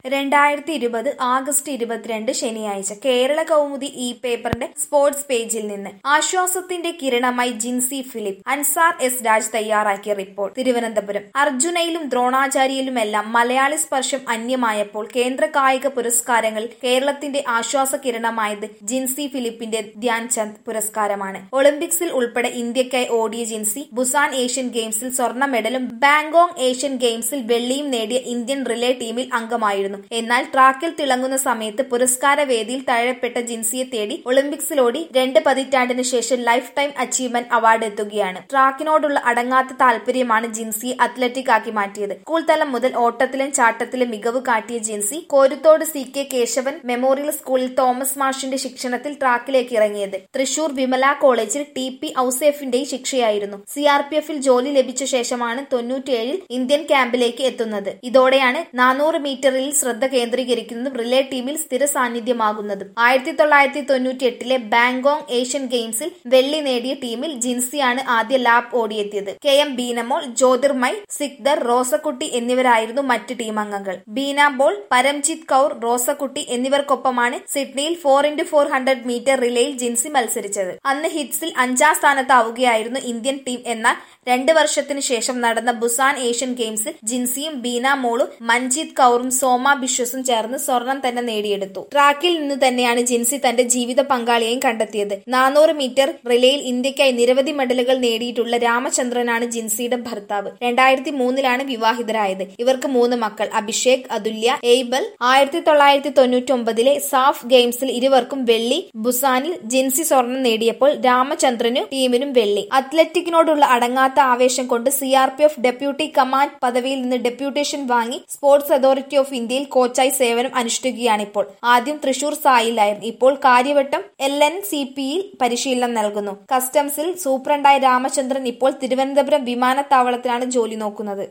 രണ്ടായിരത്തി ഇരുപത് ആഗസ്റ്റ് ഇരുപത്തിരണ്ട് ശനിയാഴ്ച കേരള കൗമുദി ഇ പേപ്പറിന്റെ സ്പോർട്സ് പേജിൽ നിന്ന് ആശ്വാസത്തിന്റെ കിരണമായി ജിൻസി ഫിലിപ്പ് അൻസാർ എസ് രാജ് തയ്യാറാക്കിയ റിപ്പോർട്ട് തിരുവനന്തപുരം അർജുനയിലും ദ്രോണാചാര്യയിലുമെല്ലാം മലയാളി സ്പർശം അന്യമായപ്പോൾ കേന്ദ്ര കായിക പുരസ്കാരങ്ങളിൽ കേരളത്തിന്റെ ആശ്വാസ കിരണമായത് ജിൻസി ഫിലിപ്പിന്റെ ധ്യാൻ ചന്ദ് പുരസ്കാരമാണ് ഒളിമ്പിക്സിൽ ഉൾപ്പെടെ ഇന്ത്യക്കായി ഓടിയ ജിൻസി ബുസാൻ ഏഷ്യൻ ഗെയിംസിൽ സ്വർണ്ണ മെഡലും ബാങ്കോങ് ഏഷ്യൻ ഗെയിംസിൽ വെള്ളിയും നേടിയ ഇന്ത്യൻ റിലേ ടീമിൽ അംഗമായിരുന്നു എന്നാൽ ട്രാക്കിൽ തിളങ്ങുന്ന സമയത്ത് പുരസ്കാര വേദിയിൽ തഴയപ്പെട്ട ജിൻസിയെ തേടി ഒളിമ്പിക്സിലോടി രണ്ട് പതിറ്റാണ്ടിന് ശേഷം ലൈഫ് ടൈം അച്ചീവ്മെന്റ് അവാർഡ് എത്തുകയാണ് ട്രാക്കിനോടുള്ള അടങ്ങാത്ത താല്പര്യമാണ് ജിൻസിയെ അത്ലറ്റിക് ആക്കി മാറ്റിയത് സ്കൂൾ തലം മുതൽ ഓട്ടത്തിലും ചാട്ടത്തിലും മികവ് കാട്ടിയ Jincy Koruthode C K Kesavan memorial സ്കൂളിൽ തോമസ് മാഷിന്റെ ശിക്ഷണത്തിൽ ട്രാക്കിലേക്ക് ഇറങ്ങിയത് തൃശൂർ വിമല കോളേജിൽ ടി പി ഔസേഫിന്റെ ശിക്ഷയായിരുന്നു സി ആർ പി എഫിൽ ജോലി ലഭിച്ച ശേഷമാണ് തൊണ്ണൂറ്റിയേഴിൽ ഇന്ത്യൻ ക്യാമ്പിലേക്ക് എത്തുന്നത് ഇതോടെയാണ് നാനൂറ് മീറ്ററിൽ ശ്രദ്ധ കേന്ദ്രീകരിക്കുന്നതും റിലേ ടീമിൽ സ്ഥിര സാന്നിധ്യമാകുന്നതും ആയിരത്തി തൊള്ളായിരത്തി തൊണ്ണൂറ്റി എട്ടിലെ ബാങ്കോങ് ഏഷ്യൻ ഗെയിംസിൽ വെള്ളി നേടിയ ടീമിൽ ജിൻസിയാണ് ആദ്യ ലാബ് ഓടിയെത്തിയത് കെ എം ബീനമോൾ ജ്യോതിർമയ് സിക്ദർ റോസക്കുട്ടി എന്നിവരായിരുന്നു മറ്റ് ടീം അംഗങ്ങൾ ബീന ബോൾ പരംജിത് കൌർ റോസക്കുട്ടി എന്നിവർക്കൊപ്പമാണ് സിഡ്നിയിൽ four into four hundred metre റിലേയിൽ ജിൻസി മത്സരിച്ചത് അന്ന് ഹിറ്റ്സിൽ അഞ്ചാം സ്ഥാനത്താവുകയായിരുന്നു ഇന്ത്യൻ ടീം എന്നാൽ രണ്ട് വർഷത്തിന് ശേഷം നടന്ന ബുസാൻ ഏഷ്യൻ ഗെയിംസിൽ ജിൻസിയും ബീന മോളും മഞ്ജിത് കൌറും സോമ ബിശ്വസും ചേർന്ന് സ്വർണം തന്നെ നേടിയെടുത്തു ട്രാക്കിൽ നിന്ന് തന്നെയാണ് ജിൻസി തന്റെ ജീവിത പങ്കാളിയെയും കണ്ടെത്തിയത് നാനൂറ് മീറ്റർ റിലേയിൽ ഇന്ത്യക്കായി നിരവധി മെഡലുകൾ നേടിയിട്ടുള്ള രാമചന്ദ്രനാണ് ജിൻസിയുടെ ഭർത്താവ് രണ്ടായിരത്തി മൂന്നിലാണ് വിവാഹിതരായത് ഇവർക്ക് മൂന്ന് മക്കൾ അഭിഷേക് അതുല്യ എയ്ബൽ ആയിരത്തി തൊള്ളായിരത്തി തൊണ്ണൂറ്റി ഒമ്പതിലെ സാഫ് ഗെയിംസിൽ ഇരുവർക്കും വെള്ളി ബുസാനിൽ ജിൻസി സ്വർണം നേടിയപ്പോൾ രാമചന്ദ്രനും ടീമിനും വെള്ളി അത്ലറ്റിക്കിനോടുള്ള അടങ്ങാത്ത ആവേശം കൊണ്ട് C R P F deputy command പദവിയിൽ നിന്ന് ഡെപ്യൂട്ടേഷൻ വാങ്ങി സ്പോർട്സ് അതോറിറ്റി ഓഫ് ഇന്ത്യയിൽ കോച്ചായി സേവനം അനുഷ്ഠിക്കുകയാണിപ്പോൾ ആദ്യം തൃശൂർ സായിലായിരുന്നു ഇപ്പോൾ കാര്യവട്ടം എൽ എൻ സി പിയിൽ പരിശീലനം നൽകുന്നു കസ്റ്റംസിൽ സൂപ്രണ്ടായ രാമചന്ദ്രൻ ഇപ്പോൾ തിരുവനന്തപുരം വിമാനത്താവളത്തിലാണ് ജോലി നോക്കുന്നത്